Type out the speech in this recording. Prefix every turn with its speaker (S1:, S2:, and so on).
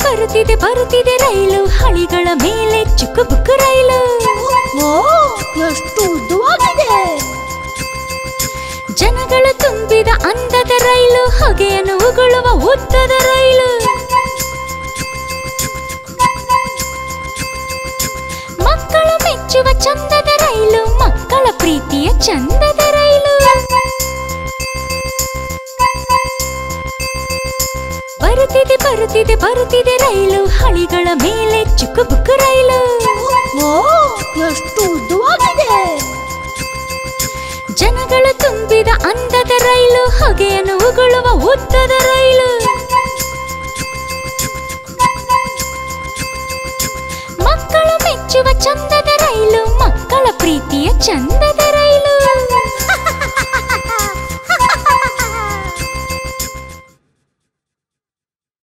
S1: ಬರುತ್ತಿದೆ ಬರುತ್ತಿದೆ ರೈಲು ಹಳಿಗಳ ಮೇಲೆ ಚುಕ್ಕು ಬುಕ್ಕು ರೈಲು
S2: ಓ ಎಷ್ಟು ಉದ್ದವಾಗಿದೆ
S1: ಜನಗಳು ತುಂಬಿದ ಅಂದದ ರೈಲು ಹೊಗೆಯನ್ನು ಉಗುಳುವ ಉದ್ದದ ರೈಲು ಮಕ್ಕಳು ಮೆಚ್ಚುವ ಚಂದದ ರೈಲು ಮಕ್ಕಳ ಪ್ರೀತಿಯ ಚಂದದ ರೈಲು ಬರುತ್ತಿದೆ ಬರುತ್ತಿದೆ ಬರುತ್ತಿದೆ ರೈಲು ಹಳಿಗಳ ಮೇಲೆ ಚುಕ್ಕು ಬುಕ್ಕು ರೈಲು
S2: ಓ ಎಷ್ಟು ಉದ್ದವಾಗಿದೆ
S1: ಜನಗಳು ತುಂಬಿದ ಅಂದದ ರೈಲು ಹೊಗೆಯನ್ನು ಉಗುಳುವ ಉದ್ದದ ರೈಲು ಮಕ್ಕಳು ಮೆಚ್ಚುವ ಚಂದದ ರೈಲು ಮಕ್ಕಳ ಪ್ರೀತಿಯ ಚಂದದ ರೈಲು